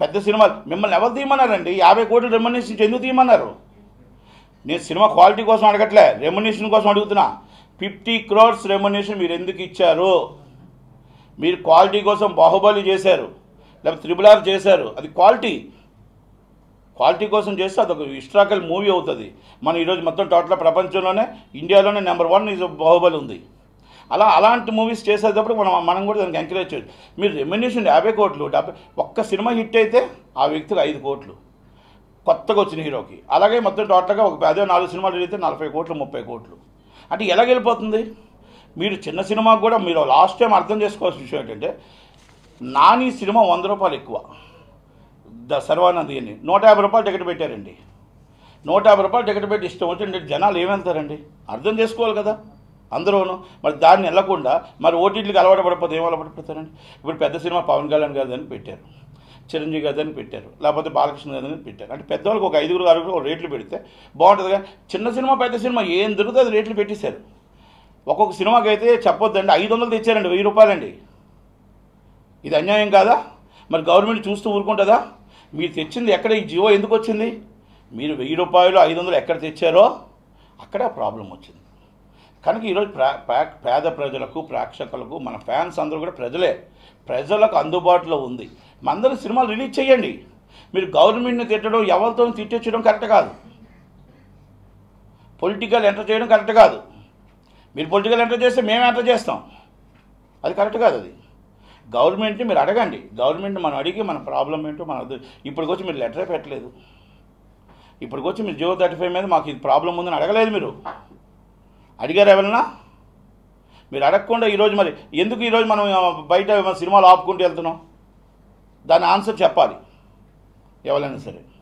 పెద్ద సినిమాలు మిమ్మల్ని ఎవరు తీయమన్నారండి యాభై కోట్లు రెమ్యునేషన్ ఎందుకు తీయమన్నారు నేను సినిమా క్వాలిటీ కోసం అడగట్లే రెమ్యునేషన్ కోసం అడుగుతున్నా ఫిఫ్టీ క్రోర్స్ రెమ్యునేషన్ మీరు ఎందుకు ఇచ్చారు మీరు క్వాలిటీ కోసం బాహుబలి చేశారు లేకపోతే త్రిబుల్ ఆర్ చేశారు అది క్వాలిటీ క్వాలిటీ కోసం చేస్తే అదొక హిస్టారికల్ మూవీ అవుతుంది మనం ఈరోజు మొత్తం టోటల్ ప్రపంచంలోనే ఇండియాలోనే నెంబర్ వన్ ఈజ్ బాహుబలి ఉంది అలా అలాంటి మూవీస్ చేసేటప్పుడు మనం మనం కూడా దానికి ఎంకరేజ్ చేయొచ్చు మీరు రెమ్యునేషన్ యాభై కోట్లు డెబ్బై ఒక్క సినిమా హిట్ అయితే ఆ వ్యక్తికి ఐదు కోట్లు కొత్తగా వచ్చిన హీరోకి అలాగే మొత్తం టోటల్గా ఒక అదే నాలుగు సినిమాలు అయితే నలభై కోట్లు ముప్పై కోట్లు అంటే ఎలా వెళ్ళిపోతుంది మీరు చిన్న సినిమాకు కూడా మీరు లాస్ట్ టైం అర్థం చేసుకోవాల్సిన విషయం ఏంటంటే నాని సినిమా వంద రూపాయలు ఎక్కువ ద సర్వానంద్ అని నూట యాభై రూపాయలు టికెట్ పెట్టారండి నూట యాభై రూపాయలు టికెట్ పెట్టి ఇష్టం వచ్చింది జనాలు ఏమెళ్తారండి అర్థం చేసుకోవాలి కదా అందరూను మరి దాన్ని వెళ్ళకుండా మరి ఓటీటీకి అలవాటు పడిపోతే ఏం అలవాటు పడిపోతారండి ఇప్పుడు పెద్ద సినిమా పవన్ కళ్యాణ్ గారిదని పెట్టారు చిరంజీవి గారిదని పెట్టారు లేకపోతే బాలకృష్ణ గారిని పెట్టారు అంటే పెద్దవాళ్ళకి ఒక ఐదుగురు ఆరుగురు ఒక రేట్లు పెడితే బాగుంటుంది కానీ చిన్న సినిమా పెద్ద సినిమా ఏం దొరుకుతుంది అది రేట్లు పెట్టేశారు ఒక్కొక్క సినిమాకి అయితే చెప్పొద్దండి ఐదు వందలు తెచ్చారండి వెయ్యి రూపాయలండి ఇది అన్యాయం కాదా మరి గవర్నమెంట్ చూస్తూ ఊరుకుంటుందా మీరు తెచ్చింది ఎక్కడ ఈ జీవో ఎందుకు వచ్చింది మీరు వెయ్యి రూపాయలు ఐదు వందలు ఎక్కడ తెచ్చారో అక్కడే ప్రాబ్లం వచ్చింది కనుక ఈరోజు ప్రా ప్రా- పేద ప్రజలకు ప్రేక్షకులకు మన ఫ్యాన్స్ అందరూ కూడా ప్రజలే ప్రజలకు అందుబాటులో ఉంది మందరం సినిమాలు రిలీజ్ చేయండి మీరు గవర్నమెంట్ని తిట్టడం ఎవరితో తిట్టించడం కరెక్ట్ కాదు పొలిటికల్ ఎంటర్ చేయడం కరెక్ట్ కాదు మీరు పొలిటికల్ ఎంటర్ చేస్తే మేము ఎంటర్ చేస్తాం అది కరెక్ట్ కాదు అది గవర్నమెంట్ని మీరు అడగండి గవర్నమెంట్ మనం అడిగి మన ప్రాబ్లం ఏంటో మన ఇప్పటికొచ్చి మీరు లెటరే పెట్టలేదు ఇప్పటికొచ్చి మీరు జియో థర్టీ ఫైవ్ మీద మాకు ఇది ప్రాబ్లం ఉందని అడగలేదు మీరు అడిగారు ఎవరన్నా మీరు అడగకుండా ఈరోజు మరి ఎందుకు ఈరోజు మనం ఆ, బయట సినిమాలు ఆపుకుంటూ వెళ్తున్నాం దాని ఆన్సర్ చెప్పాలి ఎవరైనా సరే